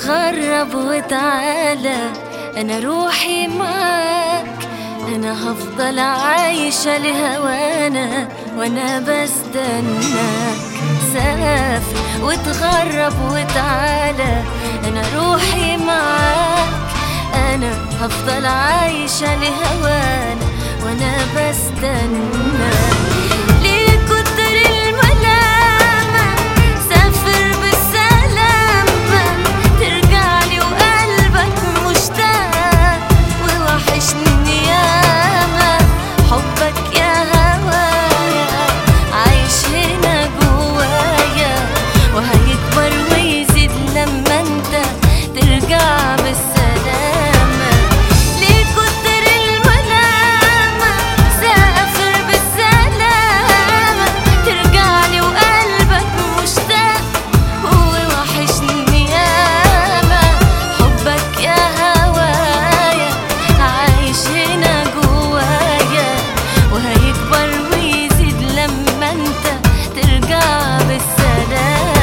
وتغرب وتعالى أنا روحي معاك أنا هفضل عايشة لهوانا وأنا بستناك سافر وتغرب وتعالى أنا روحي معاك أنا هفضل عايشة لهوانا وأنا بستناك ليه كتر الملامة سافر بالسلامة ترجعلي وقلبك مشتاق ووحشني ياما حبك يا هوايا عايش هنا جوايا وهيكبر ويزيد لما انت ترجع بالسلامة ليه كتر الملامة سافر بالسلامة ترجعلي وقلبك مشتاق ووحشني ياما حبك يا هوايا عايش هنا جوايا وهيكبر ويزيد لما انت ترجع بالسلامة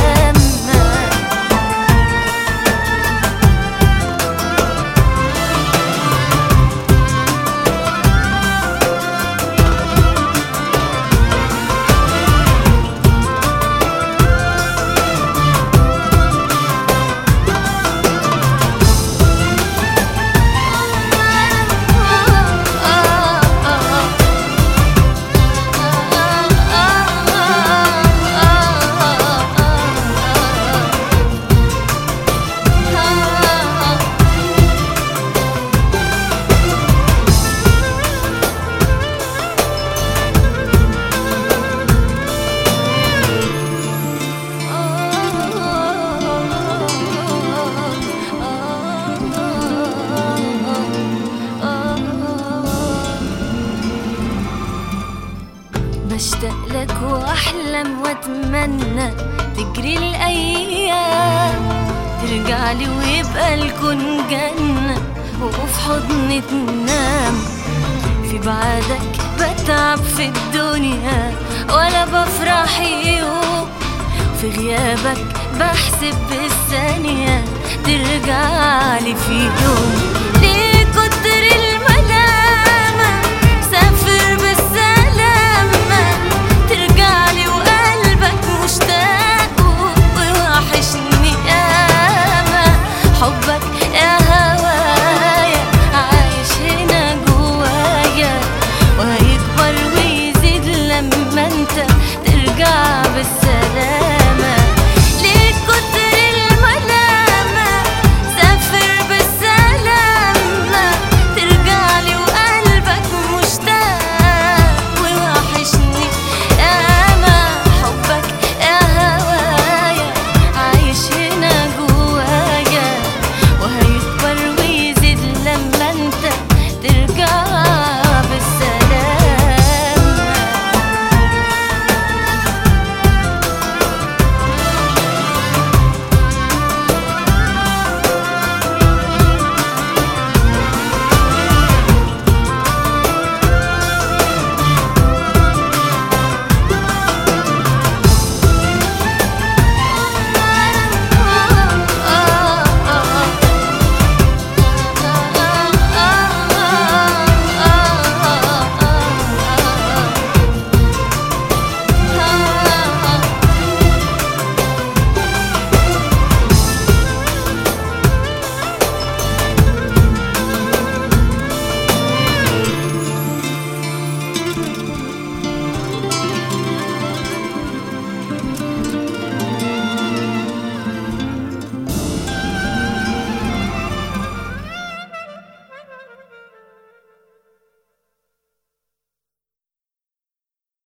بشتاق لك واحلم واتمنى تجري الايام ترجع لي ويبقى الكون جنة وفي حضني تنام في بعدك بتعب في الدنيا ولا بفرح يوم في غيابك بحسب بالثانية ترجع لي في يوم ليه كتر الملامة